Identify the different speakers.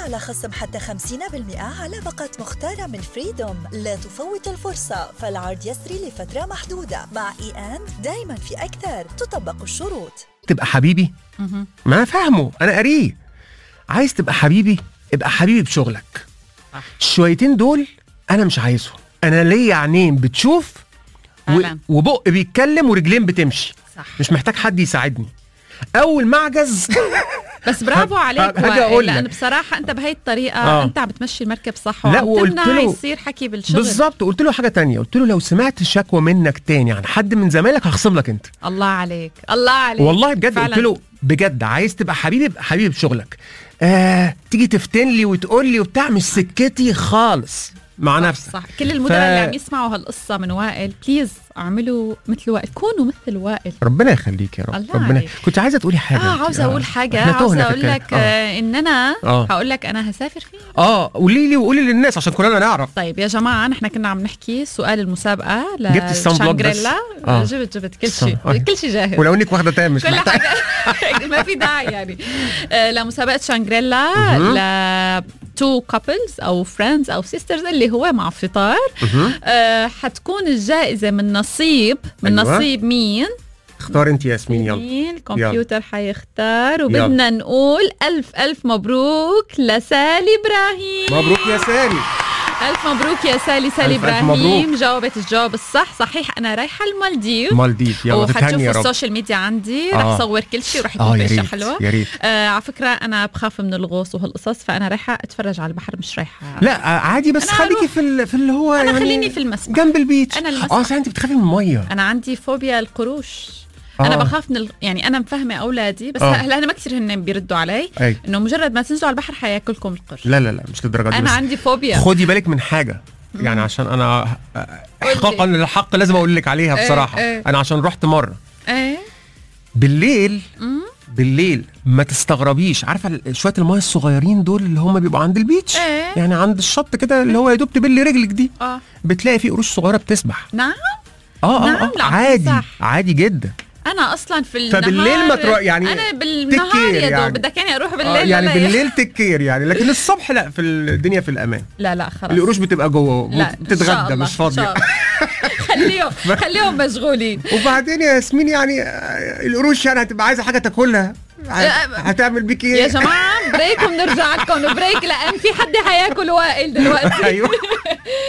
Speaker 1: على خصم حتى 50% على باقة مختارة من فريدوم لا تفوت الفرصة فالعرض يسري لفترة محدودة مع اي اند دايما في أكثر تطبق الشروط
Speaker 2: تبقى حبيبي ما انا فاهمه انا قاريه عايز تبقى حبيبي ابقى حبيبي بشغلك
Speaker 3: صح.
Speaker 2: الشويتين دول انا مش عايزهم انا ليا عينين بتشوف و...
Speaker 3: فعلاً.
Speaker 2: وبق بيتكلم ورجلين بتمشي
Speaker 3: صح
Speaker 2: مش محتاج حد يساعدني اول معجز
Speaker 3: بس برافو
Speaker 2: هب-
Speaker 3: عليك
Speaker 2: هاجي
Speaker 3: وائل
Speaker 2: أقول
Speaker 3: لان
Speaker 2: لك.
Speaker 3: بصراحه انت بهي الطريقه
Speaker 2: آه.
Speaker 3: انت عم بتمشي المركب صح
Speaker 2: لا،
Speaker 3: وعم
Speaker 2: وقلت
Speaker 3: تمنع
Speaker 2: له-
Speaker 3: يصير حكي بالشغل
Speaker 2: بالظبط قلت له حاجه تانية قلت له لو سمعت شكوى منك تاني عن حد من زمايلك هخصم لك انت
Speaker 3: الله عليك الله عليك
Speaker 2: والله بجد
Speaker 3: فعلاً.
Speaker 2: قلت له بجد عايز تبقى حبيبي ابقى حبيبي بشغلك آه تيجي تفتن لي وتقول لي وبتاع مش سكتي خالص مع نفسك
Speaker 3: صح كل المدراء اللي عم يسمعوا هالقصه من وائل بليز اعملوا مثل وائل كونوا مثل وائل
Speaker 2: ربنا يخليك يا رب
Speaker 3: الله
Speaker 2: ربنا
Speaker 3: عليك.
Speaker 2: كنت عايزه تقولي حاجه
Speaker 3: اه
Speaker 2: أنت.
Speaker 3: عاوزه اقول حاجه
Speaker 2: إحنا
Speaker 3: عاوزه
Speaker 2: تهنا في
Speaker 3: اقول
Speaker 2: الكلام.
Speaker 3: لك آه. ان انا
Speaker 2: آه.
Speaker 3: هقول لك انا هسافر فين
Speaker 2: اه قولي لي وقولي للناس عشان كلنا نعرف
Speaker 3: طيب يا جماعه نحن كنا عم نحكي سؤال المسابقه
Speaker 2: جبت الصن بلوك بس؟
Speaker 3: لشانجريلا
Speaker 2: آه.
Speaker 3: جبت جبت كل
Speaker 2: الصن-
Speaker 3: شيء
Speaker 2: آه.
Speaker 3: كل شيء جاهز
Speaker 2: ولو انك واخده تام مش
Speaker 3: كل
Speaker 2: محتاج
Speaker 3: حاجه ما في داعي يعني آه، لمسابقه شانجريلا ل تو كابلز او فريندز او سيسترز اللي هو مع فطار
Speaker 2: مهم.
Speaker 3: آه، حتكون الجائزه من نصيب من
Speaker 2: أيوة.
Speaker 3: نصيب مين
Speaker 2: اختار انت ياسمين يلا
Speaker 3: مين الكمبيوتر حيختار وبدنا
Speaker 2: يلا.
Speaker 3: نقول الف الف مبروك لسالي ابراهيم
Speaker 2: مبروك يا ساري
Speaker 3: الف مبروك يا سالي سالي
Speaker 2: ألف ألف
Speaker 3: ابراهيم
Speaker 2: مبروك.
Speaker 3: جاوبت الجواب الصح صحيح انا رايحه المالديف
Speaker 2: مالديف يلا تتهني
Speaker 3: وحتشوفوا
Speaker 2: يا رب
Speaker 3: السوشيال ميديا عندي رح
Speaker 2: آه.
Speaker 3: صور كل شيء ورح
Speaker 2: اه
Speaker 3: يكون
Speaker 2: يا
Speaker 3: في اشياء
Speaker 2: ريت
Speaker 3: حلوه
Speaker 2: يا ريت
Speaker 3: آه على فكره انا بخاف من الغوص وهالقصص فانا رايحه اتفرج على البحر مش رايحه
Speaker 2: لا آه، عادي بس
Speaker 3: أنا
Speaker 2: خليكي
Speaker 3: هروح.
Speaker 2: في ال- في اللي هو
Speaker 3: انا
Speaker 2: يعني
Speaker 3: خليني في المسبح
Speaker 2: جنب البيتش
Speaker 3: أنا المسبح.
Speaker 2: اه صحيح انت بتخافي من الميه
Speaker 3: انا عندي فوبيا القروش
Speaker 2: آه.
Speaker 3: انا بخاف من ال... يعني انا مفهمه اولادي بس
Speaker 2: آه.
Speaker 3: هلا هلا ما كثير هن بيردوا علي
Speaker 2: اي
Speaker 3: انه مجرد ما تنزلوا على البحر حياكلكم القرش
Speaker 2: لا لا لا مش للدرجه دي
Speaker 3: انا
Speaker 2: بس
Speaker 3: عندي فوبيا
Speaker 2: خدي بالك من حاجه يعني عشان انا
Speaker 3: قولي.
Speaker 2: احقاقا للحق لازم اقول لك عليها
Speaker 3: إيه،
Speaker 2: بصراحه
Speaker 3: إيه.
Speaker 2: انا عشان رحت مره
Speaker 3: ايه
Speaker 2: بالليل
Speaker 3: مم.
Speaker 2: بالليل ما تستغربيش عارفه ال- شويه المايه الصغيرين دول اللي هم بيبقوا عند البيتش
Speaker 3: إيه.
Speaker 2: يعني عند الشط كده اللي هو يا دوب تبلي رجلك دي
Speaker 3: اه
Speaker 2: بتلاقي في قروش صغيره بتسبح
Speaker 3: نعم
Speaker 2: اه اه,
Speaker 3: نعم،
Speaker 2: آه
Speaker 3: لا،
Speaker 2: عادي
Speaker 3: صح.
Speaker 2: عادي جدا
Speaker 3: انا اصلا في النهار
Speaker 2: فبالليل ما تروح- يعني
Speaker 3: انا بالنهار
Speaker 2: تكير
Speaker 3: يا دوب
Speaker 2: يعني.
Speaker 3: بدك يعني اروح
Speaker 2: آه
Speaker 3: بالليل
Speaker 2: يعني
Speaker 3: ولا إيه؟
Speaker 2: بالليل تكير يعني لكن الصبح لا في الدنيا في الامان
Speaker 3: لا لا خلاص
Speaker 2: القروش بتبقى جوه
Speaker 3: لا إن شاء
Speaker 2: بتتغدى
Speaker 3: الله،
Speaker 2: مش
Speaker 3: إن
Speaker 2: فاضيه
Speaker 3: شاء الله. خليهم خليهم مشغولين
Speaker 2: وبعدين يا ياسمين يعني آه، القروش يعني هتبقى عايزه حاجه تاكلها هت- هتعمل بيك ايه
Speaker 3: يا جماعه بريك وبنرجع لكم بريك لان في حد حياكل وائل دلوقتي
Speaker 2: ايوه